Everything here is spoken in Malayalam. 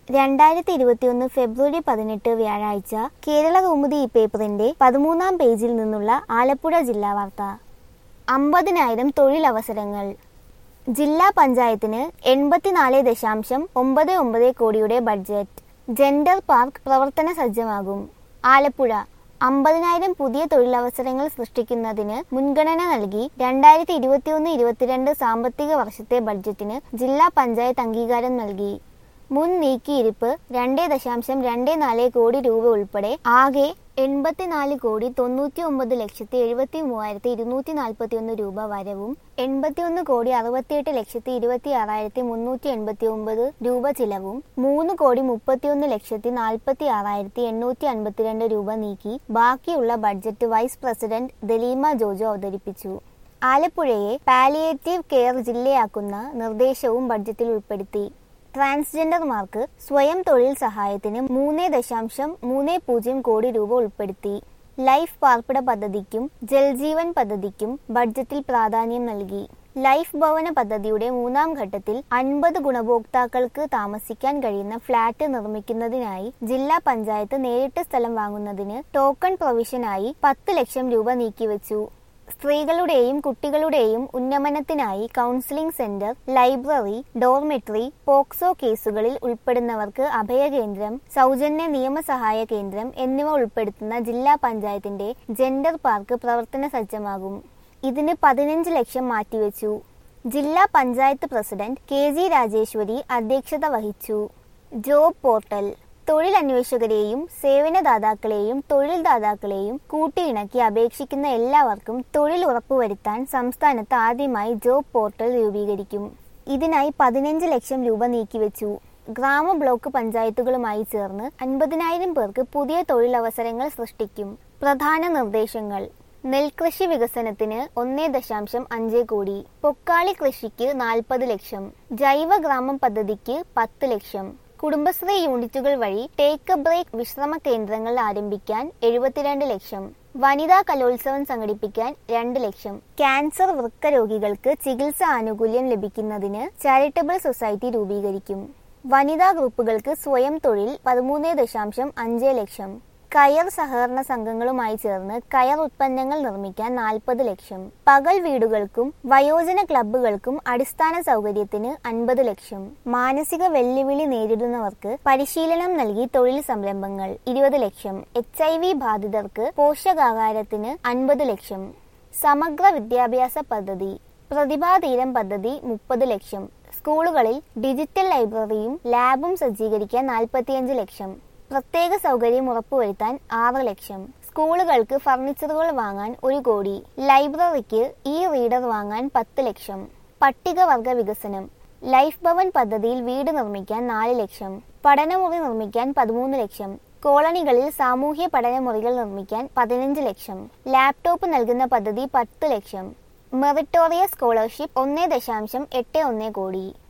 രണ്ടായിരത്തി ഇരുപത്തിയൊന്ന് ഫെബ്രുവരി പതിനെട്ട് വ്യാഴാഴ്ച കേരള കൗമുദി ഈ പേപ്പറിന്റെ പതിമൂന്നാം പേജിൽ നിന്നുള്ള ആലപ്പുഴ ജില്ലാ വാർത്ത അമ്പതിനായിരം തൊഴിലവസരങ്ങൾ ജില്ലാ പഞ്ചായത്തിന് എൺപത്തിനാല് ദശാംശം ഒമ്പത് ഒമ്പത് കോടിയുടെ ബഡ്ജറ്റ് ജെൻഡർ പാർക്ക് പ്രവർത്തന സജ്ജമാകും ആലപ്പുഴ അമ്പതിനായിരം പുതിയ തൊഴിലവസരങ്ങൾ സൃഷ്ടിക്കുന്നതിന് മുൻഗണന നൽകി രണ്ടായിരത്തി ഇരുപത്തിയൊന്ന് ഇരുപത്തിരണ്ട് സാമ്പത്തിക വർഷത്തെ ബഡ്ജറ്റിന് ജില്ലാ പഞ്ചായത്ത് അംഗീകാരം നൽകി മുൻ നീക്കിയിരിപ്പ് രണ്ട് ദശാംശം രണ്ട് നാല് കോടി രൂപ ഉൾപ്പെടെ ആകെ എൺപത്തിനാല് കോടി തൊണ്ണൂറ്റി ഒമ്പത് ലക്ഷത്തി എഴുപത്തി മൂവായിരത്തി ഇരുന്നൂറ്റി നാൽപ്പത്തി ഒന്ന് രൂപ വരവും എൺപത്തിയൊന്ന് കോടി അറുപത്തിയെട്ട് ലക്ഷത്തി ഇരുപത്തി ആറായിരത്തി മുന്നൂറ്റി എൺപത്തി ഒമ്പത് രൂപ ചിലവും മൂന്ന് കോടി മുപ്പത്തിയൊന്ന് ലക്ഷത്തി നാൽപ്പത്തി ആറായിരത്തി എണ്ണൂറ്റി അൻപത്തിരണ്ട് രൂപ നീക്കി ബാക്കിയുള്ള budget vice president Daleema Jojo അവതരിപ്പിച്ചു ആലപ്പുഴയെ പാലിയേറ്റീവ് കെയർ ജില്ലയാക്കുന്ന നിർദ്ദേശവും ബഡ്ജറ്റിൽ ഉൾപ്പെടുത്തി ട്രാൻസ്ജെൻഡർമാർക്ക് സ്വയം തൊഴിൽ സഹായത്തിന് മൂന്ന് ദശാംശം മൂന്ന് പൂജ്യം കോടി രൂപ ഉൾപ്പെടുത്തി ലൈഫ് പാർപ്പിട പദ്ധതിക്കും ജൽജീവൻ പദ്ധതിക്കും ബഡ്ജറ്റിൽ പ്രാധാന്യം നൽകി ലൈഫ് ഭവന പദ്ധതിയുടെ മൂന്നാം ഘട്ടത്തിൽ അൻപത് ഗുണഭോക്താക്കൾക്ക് താമസിക്കാൻ കഴിയുന്ന ഫ്ളാറ്റ് നിർമ്മിക്കുന്നതിനായി ജില്ലാ പഞ്ചായത്ത് നേരിട്ട് സ്ഥലം വാങ്ങുന്നതിന് ടോക്കൺ പ്രൊവിഷനായി പത്ത് ലക്ഷം രൂപ നീക്കിവെച്ചു സ്ത്രീകളുടെയും കുട്ടികളുടെയും ഉന്നമനത്തിനായി counselling centre library dormitory POCSO കേസുകളിൽ ഉൾപ്പെടുന്നവർക്ക് അഭയകേന്ദ്രം സൗജന്യ നിയമസഹായ കേന്ദ്രം എന്നിവ ഉൾപ്പെടുത്തുന്ന ജില്ലാ പഞ്ചായത്തിന്റെ ജെൻഡർ പാർക്ക് പ്രവർത്തന സജ്ജമാകും ഇതിന് പതിനഞ്ച് ലക്ഷം മാറ്റിവെച്ചു ജില്ലാ panchayat president K G Rajeshwari അധ്യക്ഷത വഹിച്ചു ജോബ് പോർട്ടൽ തൊഴിലന്വേഷകരെയും സേവനദാതാക്കളെയും തൊഴിൽദാതാക്കളെയും കൂട്ടിയിണക്കി അപേക്ഷിക്കുന്ന എല്ലാവർക്കും തൊഴിൽ ഉറപ്പുവരുത്താൻ സംസ്ഥാനത്ത് ആദ്യമായി ജോബ് പോർട്ടൽ രൂപീകരിക്കും ഇതിനായി പതിനഞ്ച് ലക്ഷം രൂപ നീക്കിവെച്ചു ഗ്രാമ ബ്ലോക്ക് പഞ്ചായത്തുകളുമായി ചേർന്ന് അൻപതിനായിരം പേർക്ക് പുതിയ തൊഴിലവസരങ്ങൾ സൃഷ്ടിക്കും പ്രധാന നിർദ്ദേശങ്ങൾ നെൽകൃഷി വികസനത്തിന് ഒന്നേ ദശാംശം അഞ്ച് കോടി പൊക്കാളി കൃഷിക്ക് നാൽപ്പത് ലക്ഷം ജൈവ ഗ്രാമം പദ്ധതിക്ക് പത്ത് ലക്ഷം കുടുംബശ്രീ യൂണിറ്റുകൾ വഴി ടേക്ക് എ ബ്രേക്ക് വിശ്രമ കേന്ദ്രങ്ങൾ ആരംഭിക്കാൻ എഴുപത്തിരണ്ട് ലക്ഷം വനിതാ കലോത്സവം സംഘടിപ്പിക്കാൻ രണ്ട് ലക്ഷം ക്യാൻസർ വൃക്ക രോഗികൾക്ക് ചികിത്സ ആനുകൂല്യം ലഭിക്കുന്നതിന് ചാരിറ്റബിൾ സൊസൈറ്റി രൂപീകരിക്കും വനിതാ ഗ്രൂപ്പുകൾക്ക് സ്വയം തൊഴിൽ പതിമൂന്ന് ദശാംശം അഞ്ച് ലക്ഷം കയർ സഹകരണ സംഘങ്ങളുമായി ചേർന്ന് കയർ ഉൽപ്പന്നങ്ങൾ നിർമ്മിക്കാൻ നാൽപ്പത് ലക്ഷം പകൽ വീടുകൾക്കും വയോജന ക്ലബ്ബുകൾക്കും അടിസ്ഥാന സൗകര്യത്തിന് അൻപത് ലക്ഷം മാനസിക വെല്ലുവിളി നേരിടുന്നവർക്ക് പരിശീലനം നൽകി തൊഴിൽ സംരംഭങ്ങൾ ഇരുപത് ലക്ഷം എച്ച് ഐ വി ബാധിതർക്ക് പോഷകാഹാരത്തിന് അൻപത് ലക്ഷം സമഗ്ര വിദ്യാഭ്യാസ പദ്ധതി പ്രതിഭാതീരം പദ്ധതി മുപ്പത് ലക്ഷം സ്കൂളുകളിൽ ഡിജിറ്റൽ ലൈബ്രറിയും ലാബും സജ്ജീകരിക്കാൻ നാൽപ്പത്തിയഞ്ച് ലക്ഷം പ്രത്യേക സൗകര്യം ഉറപ്പുവരുത്താൻ ആറ് ലക്ഷം സ്കൂളുകൾക്ക് ഫർണിച്ചറുകൾ വാങ്ങാൻ ഒരു കോടി ലൈബ്രറിക്ക് ഇ റീഡർ വാങ്ങാൻ പത്ത് ലക്ഷം പട്ടികവർഗ വികസനം ലൈഫ് ഭവൻ പദ്ധതിയിൽ വീട് നിർമ്മിക്കാൻ നാല് ലക്ഷം പഠനമുറി നിർമ്മിക്കാൻ പതിമൂന്ന് ലക്ഷം കോളനികളിൽ സാമൂഹ്യ പഠനമുറികൾ നിർമ്മിക്കാൻ പതിനഞ്ച് ലക്ഷം ലാപ്ടോപ്പ് നൽകുന്ന പദ്ധതി പത്ത് ലക്ഷം മെറിറ്റോറിയസ് സ്കോളർഷിപ്പ് ഒന്നേ ദശാംശം എട്ട് ഒന്ന് കോടി